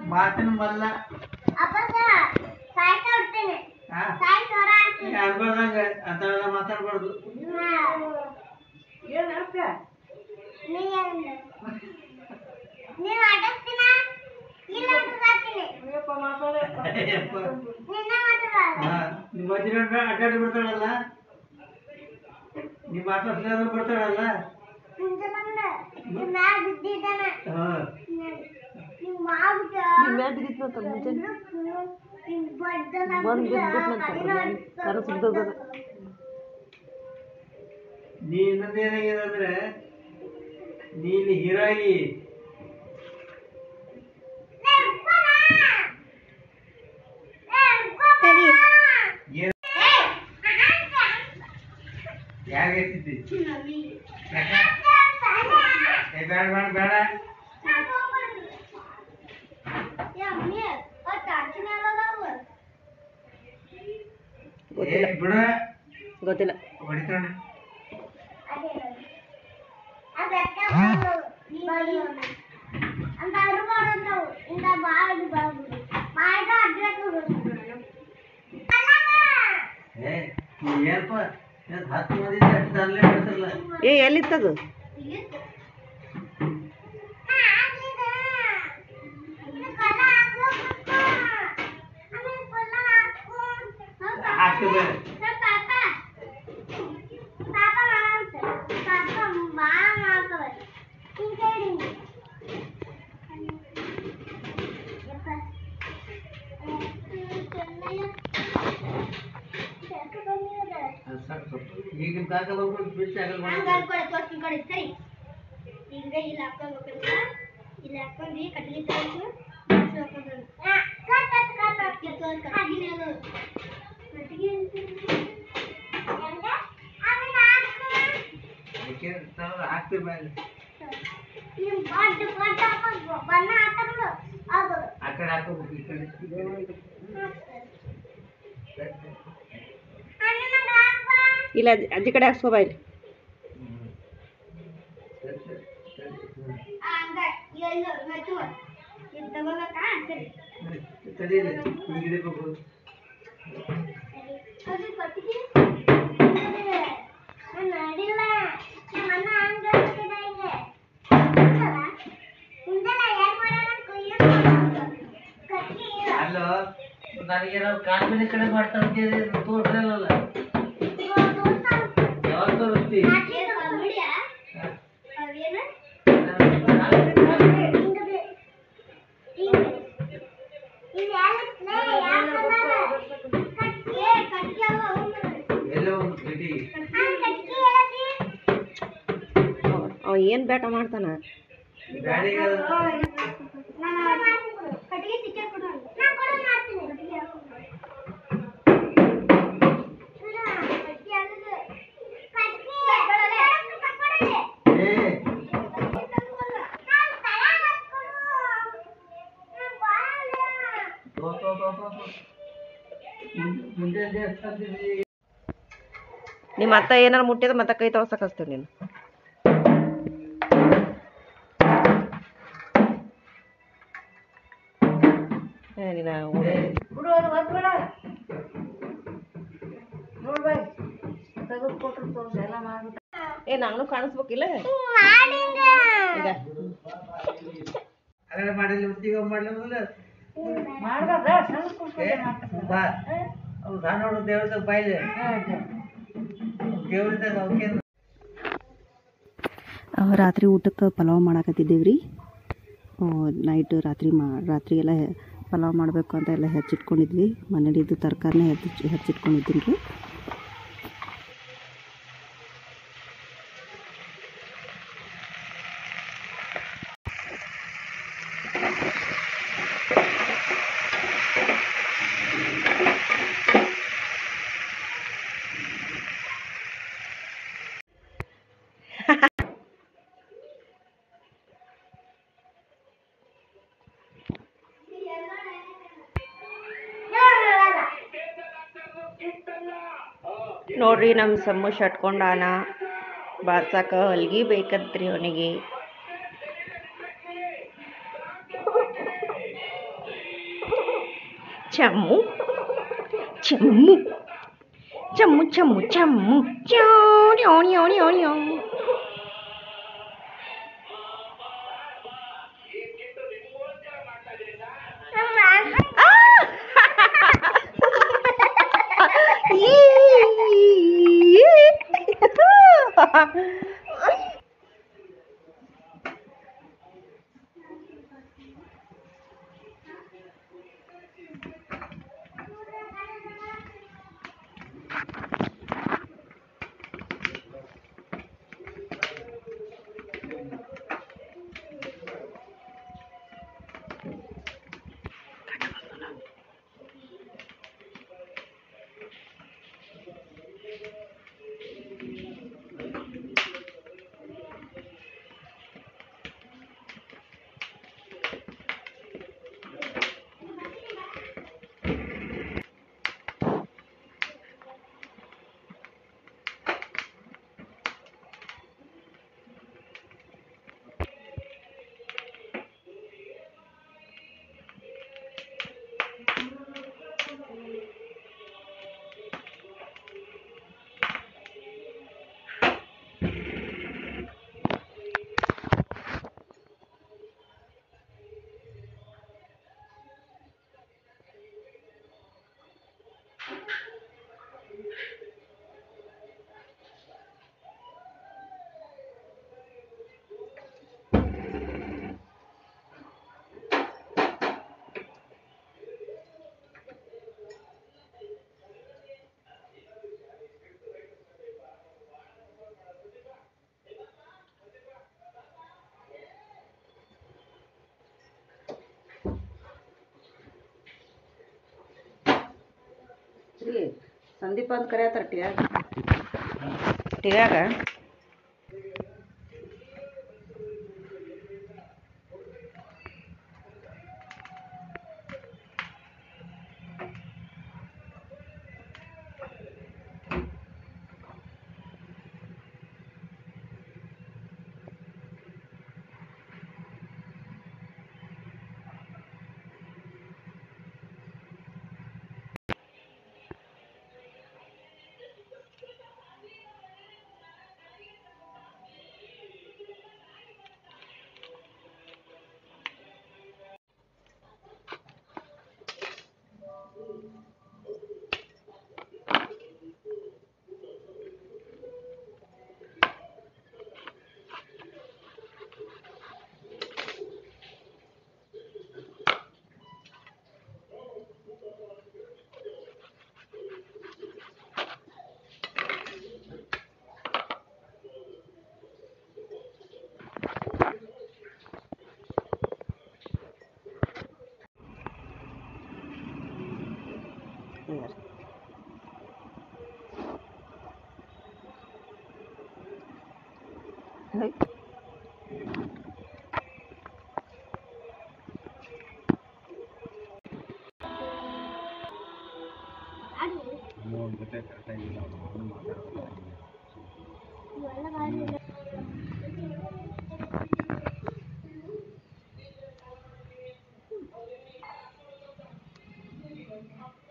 ಮಾತಿನ ಮಲ್ಲ ಅಪ್ಪ ಸಾಯ್ತಾ ಬಿಡ್ತೇನೆ ಹಾ ಸಾಯ್ ಸ್ವರ ಹಾಕ್ತೀನಿ. ಈಗ ಅನ್ಬಾರ್ದಂಗ ಅಂತ ಮಾತಾಡ್ಬಾರ್ದು ಹಾ. ನೀ ಹೆಂಗ? ನೀನ್ ಆಟಸ್ತೀನ? ಇಲ್ಲ ಆಟಸ್ತೀನಿ. ಯಪ್ಪ. ನಿನ್ನ ಮಾತಾಡ. ಹಾ, ನಿಮ್ಮ ಅಜ್ಜಿ ನೋಡ್ರ ಅಡ್ಡಾಡಿ ಬಿಡ್ತಾಳಲ್ಲ ನಿಮ್ಮ ಮಾತಾಡ್ಸ್ಲಾದ್ರು ಬರ್ತಾಳಲ್ಲ ಮುಂದೆ ಬಂದ. ನಿಮ್ ಮ್ಯಾಗ್ ಬಿದ್ದಿದ್ದಾನ. ಹಾ ನಿಮ್ ಮಾವುಗ. ನಿಮ್ ಬಡ್ಡನ ಬಿದ್ದ. ಅದೇನೋ ನೀ ಇನ್ನೊಂದು ಏನಾಗಿದೆ ಅಂದ್ರೆ ನೀನು ಹೀರಾಗಿ ಏನ್ ಯಾರಿಗೆ ಎತ್ತಿದ್ದಿ ಯಾಕ? ಏ ಬೇಡ ಬೇಡ ಬೇಡ ಏ ಬಿಡ ಗೊತ್ತಿಲ್ಲ ಹೊಡಿತಾಣ ಅಂತ ಅರ್ಬಾರ್ದು ಇಂದ ಬಾಳ್ ಬಾಳ್ ಬಾಯ್ದ ಅಡ್ಡಕ್ಕೆ ಏ ನೀ ಏನಪ್ಪ ಇವತ್ತು ಹತ್ತು ಮಂದಿ ಅಷ್ಟು ಅಲ್ಲೇ ಬಿಡ್ತಾರಲ್ಲ ಏ ಎಲ್ಲಿತ್ತದು ಹಾಕ್ತದೆ ಅದು ಸಾಕು ಸ್ವಲ್ಪ. ಈಗ ನಿಮ್ಮ ಕಾಕ ಬಂದ್ಬಿಟ್ಟು ಬಿಸಿ ಆಗಲ್ಲ ಮಾಡಿ ಸರಿ ಈಗ ಇಲ್ಲಿ ಹಾಕೊಂಡ್ಬೇಕಂತ ಇಲ್ಲಿ ಹಾಕೊಂಡ್ರಿ ಕಟ್ಲಿ ತಗೊಂಡು ಅದಕ್ಕೆ ನಾವು ಹಾಕ್ತೀವಿ ಮೇಲೆ ಬಣ್ಣ ಹಾಕೊಂಡು ಹೌದು ಆ ಕಡೆ ಹಾಕೋಬೇಕು ಈ ಕಡೆ ಅಣ್ಣನ ಹಾಕ್ಬಾ ಇಲ್ಲ ಅಜ್ಜಿ- ಅಜ್ಜಿ ಕಡೆ ಹಾಕ್ಸ್ಕೊ ಇಲ್ಲಿ ಹ್ಮ್. ಸರಿ ಸರಿ ಸರಿ ಹ್ಮ್. ಹಂಗ ಎಲ್ಲೋ ಮೆಚ್ಚುವ ಇದು ತಗೋಬೇಕಾ ಸರಿ ಸರಿ. ತಡೀರಿ ಈಗ ಹಿಡಿಬೇಕು ಅದು ಕೊಟ್ಟಿಗೆ ನಾನು ಅಡಿಲ್ಲ ನಮ್ಮ ಅಣ್ಣ ಹಂಗ ಹೇಳ್ತಿದ್ದ ಹಿಂಗೆ ಹೌದಲ್ಲ? ಹಿಂದೆಲ್ಲ ಏನ್ ಮಾಡೋಣ ಕೊಯ್ಯೋ ಕಟ್ಟಿ ಅಲ್ಲೋ ನನಗೇನೋ ಕಾಶ್ಮೀರಿ ಕಡೆ ಮಾಡ್ತಾ ಅಂತಿದ್ದೆ ತೋರಿಸಲ್ಲ ಯಾವಾಗ ತೋರಿಸ್ತಿ ಅವೇನು ಎಲ್ಲೋ ಒಂದು ಗಿಟಿ ಅವ ಏನು ಬೇಟ ಮಾಡ್ತಾನ ಗಾಡಿಗೆ ಏ ತೋ ತೋ ತೋ ತೋ ತೋ. ಮುಂದೆ ಮುಂದೆ ದೇವಸ್ಥಾನದಲ್ಲಿ ನಿಮ್ಮ ಅತ್ತ ಏನಾರು ಮುಟ್ಟಿದ ಮತ್ತೆ ಕೈ ತೊಳ್ಸಕ್ ಹಚ್ತೀವಿ ನೀನು ಏ, ನೀನು ಏ ನಾನು ಕಾಣಿಸ್ಬೇಕಿಲ್ಲ ಈಗ ಅದೇ ಮಾಡಿಲ್ಲ ಈಗ ಮಾಡ್ಲಿಲ್ಲ ಬಾ ಅವು ಸಣ್ಣ ಹುಡುಗ ದೇವ್ರದಾಗ ಬಾಯ್ಲೆ ದೇವ್ರದಾಗ ಅವಕ್ಕೆ ರಾತ್ರಿ ಊಟಕ್ಕೆ ಪಲಾವ್ ಮಾಡಾಕತ್ತಿದ್ದೇವೆ ರೀ ನೈಟ್ ರಾತ್ರಿ ಮಾ ರಾತ್ರಿ ಎಲ್ಲ ಪಲಾವ್ ಮಾಡಬೇಕು ಅಂತ ಎಲ್ಲ ಹೆಚ್ಚಿಟ್ಕೊಂಡಿದ್ವಿ ಮನೇಲಿದ್ದು ತರಕಾರಿನೇ ಹೆಚ್ಚಿ ಹೆಚ್ಚಿಟ್ಕೊಂಡಿದ್ದೀನಿ ರೀ ನೋಡ್ರಿ ನಮ್ಮ ಸಮ್ಮು ಶಟ್ಕೊಂಡಾನ ಬಾರ್ಸಾಕ ಹೊಲ್ಗಿ ಬೇಕಂತ್ರಿ ಅವನಿಗೆ ಚಮ್ಮು ಚಮ್ಮು ಚಮ್ಮು ಚಮ್ಮು ಚಮ್ಮು ಚ್ಯಾ ರೀ ಸಂದೀಪ ಅಂತ ಕರೆಯತ್ತಾರ ಟಿವ್ಯಾಗ ಟಿವ್ಯಾಗ Clear. Hey. ಇವೆಲ್ಲ ಗಾಡಿ